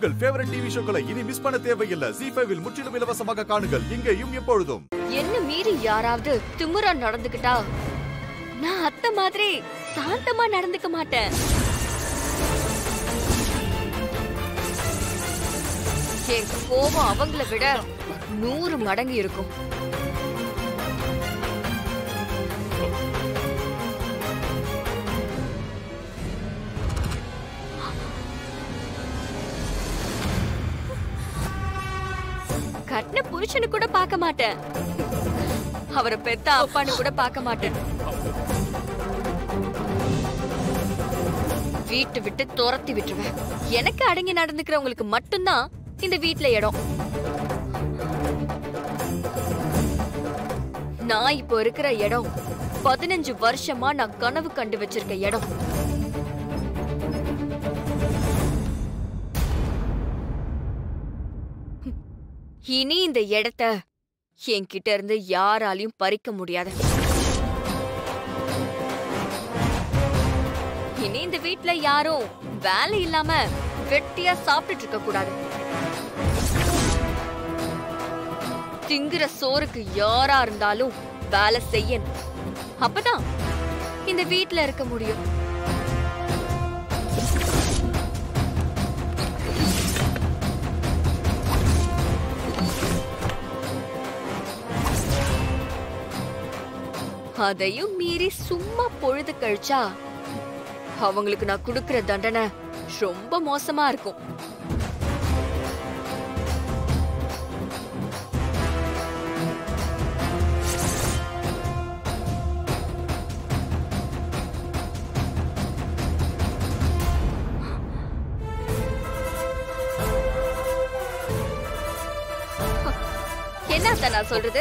உங்கள் favourite TV ஷோக்களை இனி miss பண்ண தேவையில்லை ஜி ஃபைவில் முற்றிலும் இலவசமாக காணுங்கள் இங்கேயும் எப்பொழுதும் என்ன மீறி யாராவது திமிரா நடந்துக்கிட்டா நான் அத்தை மாதிரி சாந்தமா நடந்துக்க மாட்டேன் என் கோபம் அவங்கள விட நூறு மடங்கு இருக்கும் கட்டின புருஷனு கூட பார்க்க மாட்டேன் அவரை பெத்த அப்பான்னு கூட பார்க்க மாட்டேன் வீட்டு விட்டு துரத்தி விட்டுருவேன் எனக்கு அடங்கி நடந்துக்கிறவங்களுக்கு மட்டும்தான் இந்த வீட்ல இடம் நான் இப்போ இருக்கிற இடம் பதினஞ்சு வருஷமா நான் கனவு கண்டு வச்சிருக்க இடம் இனி இந்த இடத்த என்கிட்ட இருந்து யாராலையும் பறிக்க முடியாது இனி இந்த வீட்ல யாரும் வேலை இல்லாம வெட்டியா சாப்பிட்டுட்டு இருக்க கூடாது திங்குற சோறுக்கு யாரா இருந்தாலும் வேலை செய்யணும் அப்பதான் இந்த வீட்ல இருக்க முடியும் அதையும் மீறி சும்மா பொழுது கழிச்சா அவங்களுக்கு நான் கொடுக்கிற தண்டனை ரொம்ப மோசமா இருக்கும் என்ன அத்தை நான் சொல்றது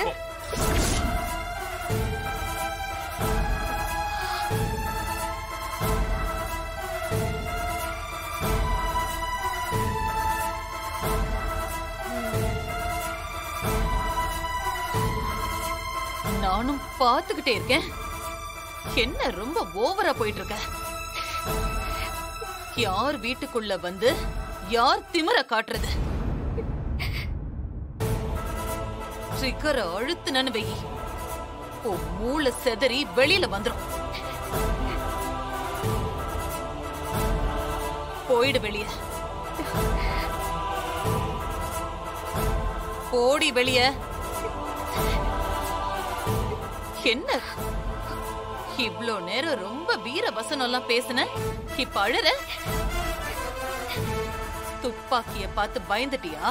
நானும் பாத்துக்கிட்டே இருக்கேன் என்ன ரொம்ப ஓவரா போயிட்டு இருக்க யார் வீட்டுக்குள்ள வந்து யார் திமிர காட்டுறது ட்ரிகர அழுத்துனன்னு வெயி உன் மூளை செதறி வெளியில வந்துரும் போயிடு வெளிய போடி வெளிய என்ன இவ்ளோ நேரம் ரொம்ப வீர வசனம் எல்லாம் பேசுன இப்ப அழுற துப்பாக்கிய பார்த்து பயந்துட்டியா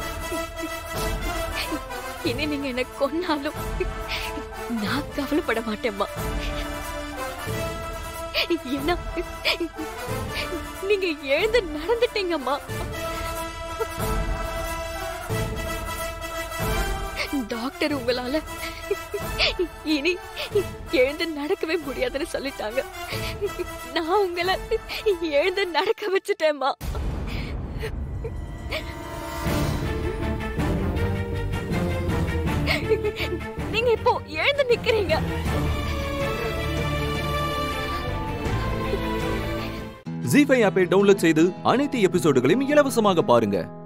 இனி நீங்க என்ன கொன்னாலும் நான் கவலைப்பட மாட்டேம்மா ஏன்னா நீங்க எழுந்து நடந்துட்டீங்கம்மா டாக்டர் உங்களால இனி எழுந்து நடக்கவே முடியாதுன்னு சொல்லிட்டாங்க நான் உங்களை எழுந்து நடக்க வச்சுட்டேம்மா நீங்க இப்போ எழுந்து நிக்கிறீங்க ஜி ஃபைவ் ஆப்பை டவுன்லோட் செய்து அனைத்து எபிசோடுகளையும் இலவசமாக பாருங்க